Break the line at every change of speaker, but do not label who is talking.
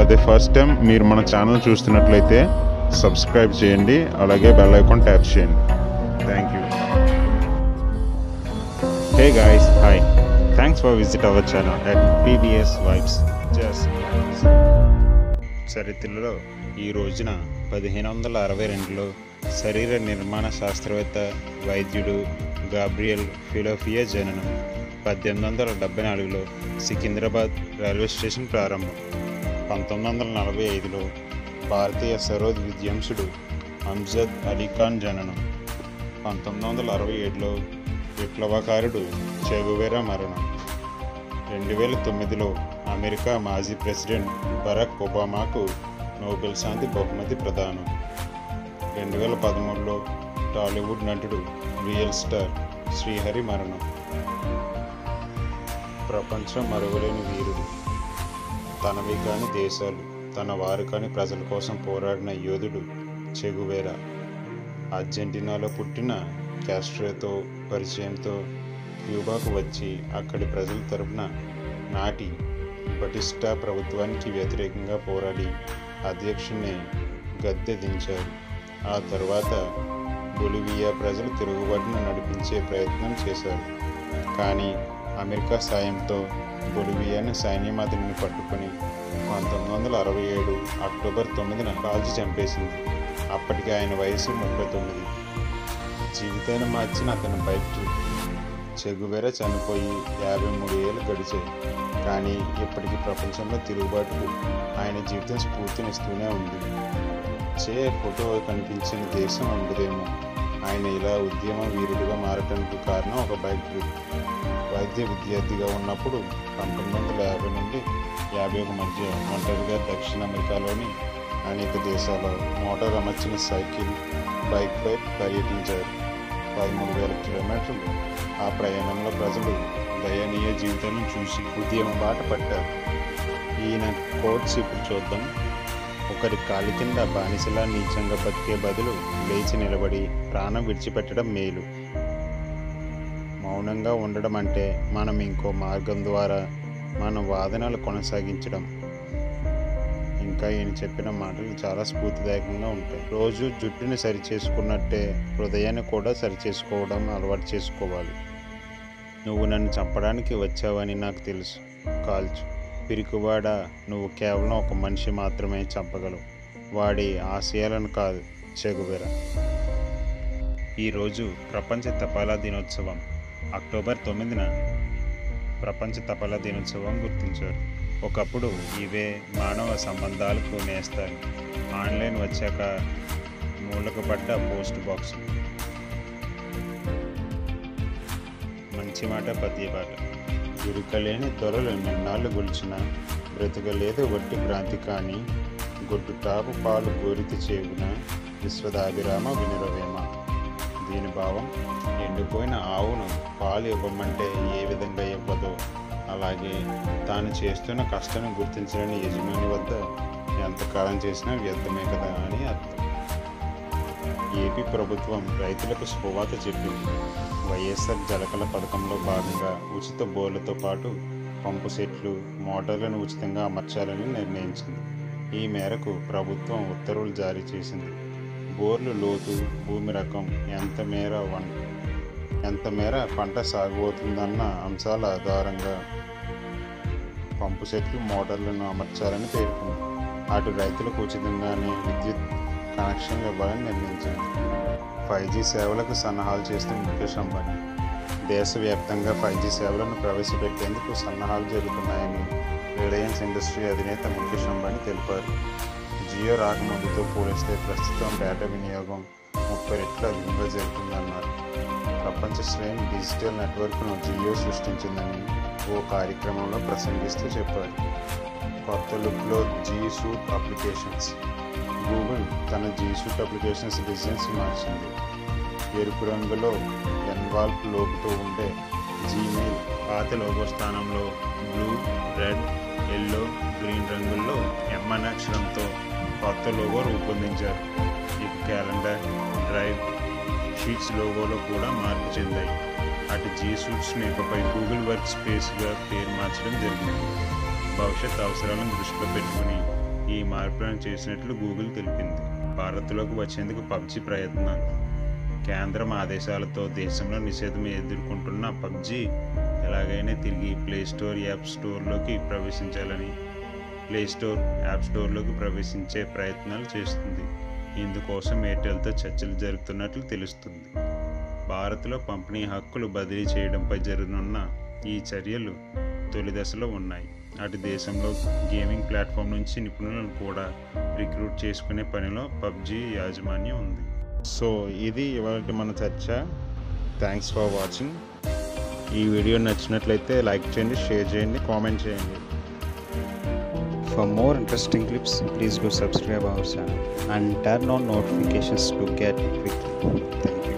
అదే first time మీరు మన ఛానల్ చూస్తున్నట్లయితే సబ్స్క్రైబ్ చేయండి అలాగే బెల్ ఐకాన్ ట్యాప్ చేయండి thank you hey guys hi thanks for visit our channel at PBS vibes just చరిత్రలో ఈ రోజున పదిహేను వందల అరవై రెండులో శరీర నిర్మాణ శాస్త్రవేత్త వైద్యుడు గాబ్రియల్ ఫిలోఫియా జననం పద్దెనిమిది వందల డెబ్బై నాలుగులో సికింద్రాబాద్ రైల్వే స్టేషన్ ప్రారంభం పంతొమ్మిది వందల నలభై ఐదులో భారతీయ సరోద్ విద్యాంసుడు అంజద్ అలీ ఖాన్ జననం పంతొమ్మిది వందల అరవై ఏడులో విప్లవకారుడు చెగువేరా మరణం రెండు వేల తొమ్మిదిలో అమెరికా మాజీ ప్రెసిడెంట్ బరాక్ ఒబామాకు నోబెల్ శాంతి బహుమతి ప్రదానం రెండు వేల పదమూడులో టాలీవుడ్ నటుడు రియల్ స్టార్ శ్రీహరి మరణం ప్రపంచం మరువలేని వీరుడు తనవి కాని దేశాలు తన వారు కాని ప్రజల కోసం పోరాడిన యోధుడు చెగువేరా అర్జెంటీనాలో పుట్టిన క్యాస్ట్రోతో పరిచయంతో క్యూబాకు వచ్చి అక్కడి ప్రజల తరపున నాటి బటిస్టా ప్రభుత్వానికి వ్యతిరేకంగా పోరాడి అధ్యక్షుడిని గద్దె దించారు ఆ తర్వాత బొలివియా ప్రజలు తిరుగుబాటును నడిపించే ప్రయత్నం చేశారు కానీ అమెరికా సాయంతో బొలివియాను సైన్యమాతని పట్టుకొని పంతొమ్మిది వందల అరవై ఏడు అక్టోబర్ తొమ్మిదిన కాల్చి చంపేసింది అప్పటికి ఆయన వయసు ముప్పై తొమ్మిది జీవితాన్ని మార్చిన అతని బైక్ ట్రిప్ చెగువెర చనిపోయి యాభై మూడు ఏళ్ళు గడిచాయి కానీ ఇప్పటికీ ప్రపంచంలో తిరుగుబాటుకు ఆయన జీవితం స్ఫూర్తినిస్తూనే ఉంది చే ఫోటో కనిపించిన దేశం ఉండదేమో ఆయన ఇలా ఉద్యమ వీరుడిగా మారటానికి కారణం ఒక బైక్ ట్రిప్ వైద్య విద్యార్థిగా ఉన్నప్పుడు పంతొమ్మిది వందల యాభై నుండి యాభై ఒక మధ్య ఒంటరిగా దక్షిణ అమెరికాలోని అనేక దేశాల్లో మోటార్ అమర్చిన సైకిల్ బైక్పై పర్యటించారు పదమూడు వేల కిలోమీటర్లు ఆ ప్రయాణంలో ప్రజలు దయనీయ జీవితాన్ని చూసి ఉద్యమ బాట పట్టారు ఈయన కోట్స్ ఇప్పుడు చూద్దాం ఒకరి కాలి కింద బానిసలా నీచంగా బతికే బదులు లేచి నిలబడి ప్రాణం విడిచిపెట్టడం మేలు మౌనంగా ఉండడం అంటే మనం ఇంకో మార్గం ద్వారా మన వాదనలు కొనసాగించడం ఇంకా ఈయన చెప్పిన మాటలు చాలా స్ఫూర్తిదాయకంగా ఉంటాయి రోజు జుట్టుని సరిచేసుకున్నట్టే హృదయాన్ని కూడా సరిచేసుకోవడం అలవాటు చేసుకోవాలి నువ్వు నన్ను చంపడానికి వచ్చావని నాకు తెలుసు కాల్చు పిరికివాడ నువ్వు కేవలం ఒక మనిషి మాత్రమే చంపగలవు వాడి ఆశయాలను కాదు చెగువెర ఈరోజు ప్రపంచ తపాలా దినోత్సవం అక్టోబర్ తొమ్మిదిన ప్రపంచ తపాలా దినోత్సవం గుర్తించారు ఒకప్పుడు ఇవే మానవ సంబంధాలకు నేస్తాయి ఆన్లైన్ వచ్చాక మూలకపడ్డ పోస్ట్ బాక్స్ మంచి మాట పద్యపాట గురికలేని దొరలు నిన్నాళ్ళు గొలిచిన బ్రతకలేదు వట్టి క్రాంతి కానీ గొడ్డు టాపు పాలు గోరితి చేగున విశ్వదాభిరామ వినురవేమ దీని భావం ఎండిపోయిన ఆవును పాలు ఇవ్వమంటే ఏ విధంగా ఇవ్వదో అలాగే తాను చేస్తున్న కష్టాన్ని గుర్తించలేని యజమాని వద్ద ఎంతకాలం చేసినా వ్యర్థమే కదా అని అర్థం ఏపీ ప్రభుత్వం రైతులకు శుభవార్త చెప్పింది వైఎస్ఆర్ జలకళ పథకంలో భాగంగా ఉచిత బోర్లతో పాటు పంపు సెట్లు మోటార్లను ఉచితంగా అమర్చాలని నిర్ణయించింది ఈ మేరకు ప్రభుత్వం ఉత్తర్వులు జారీ చేసింది బోర్లు లోతు భూమి రకం ఎంత మేర వన్ ఎంత మేర పంట సాగు అవుతుందన్న అంశాల ఆధారంగా పంపు సెట్లు మోటార్లను అమర్చాలని పేర్కొంది అటు రైతులకు ఉచితంగానే విద్యుత్ కనెక్షన్లు ఇవ్వాలని నిర్ణయించింది ఫైవ్ జీ సేవలకు సన్నాహాలు చేస్తున్న ముఖేష్ అంబానీ దేశవ్యాప్తంగా ఫైవ్ జీ సేవలను ప్రవేశపెట్టేందుకు సన్నాహాలు జరుగుతున్నాయని రిలయన్స్ ఇండస్ట్రీ అధినేత ముఖేష్ అంబానీ తెలిపారు జియో రాకముందుతో పోలిస్తే ప్రస్తుతం డేటా వినియోగం ముప్పై రెట్ల అధికంగా జరుగుతుందన్నారు ప్రపంచ శ్రేణి డిజిటల్ నెట్వర్క్ను జియో సృష్టించిందని ఓ కార్యక్రమంలో ప్రసంగిస్తూ చెప్పారు కొత్త లుక్లో జీ సూట్ అప్లికేషన్స్ గూగుల్ తన జీ సూట్ అప్లికేషన్స్ డిజైన్స్ మార్చింది ఎరుపు రంగులో ఎన్వాల్ప్ లోపుతో ఉండే జీమెయిల్ పాత లోగో స్థానంలో బ్లూ రెడ్ ఎల్లో గ్రీన్ రంగుల్లో ఎంఎన్ అక్షరంతో కొత్త లోగో రూపొందించారు ఇక క్యాలెండర్ డ్రైవ్ షీట్స్ లోగోలో కూడా మార్పు చెందాయి అటు జీ సూట్స్ ఇకపై గూగుల్ వర్క్ స్పేస్గా పేరు మార్చడం జరిగింది భవిష్యత్ అవసరాలను దృష్టిలో పెట్టుకుని ఈ మార్పులను చేసినట్లు గూగుల్ తెలిపింది భారత్లోకి వచ్చేందుకు పబ్జి ప్రయత్నాలు కేంద్రం ఆదేశాలతో దేశంలో నిషేధం ఎదుర్కొంటున్న పబ్జి ఎలాగైనా తిరిగి ప్లే స్టోర్ యాప్ స్టోర్లోకి ప్రవేశించాలని ప్లే స్టోర్ యాప్ స్టోర్లోకి ప్రవేశించే ప్రయత్నాలు చేస్తుంది ఇందుకోసం ఎయిర్టెల్తో చర్చలు జరుపుతున్నట్లు తెలుస్తుంది భారత్లో పంపిణీ హక్కులు బదిలీ చేయడంపై జరగనున్న ఈ చర్యలు తొలి దశలో ఉన్నాయి అటు దేశంలో గేమింగ్ ప్లాట్ఫామ్ నుంచి నిపుణులను కూడా రిక్రూట్ చేసుకునే పనిలో పబ్జి యాజమాన్యం ఉంది సో ఇది ఇవాళ మన చర్చ థ్యాంక్స్ ఫర్ వాచింగ్ ఈ వీడియో నచ్చినట్లయితే లైక్ చేయండి షేర్ చేయండి కామెంట్ చేయండి
For more interesting clips, please do subscribe our channel and turn on notifications to get it quickly. Thank you.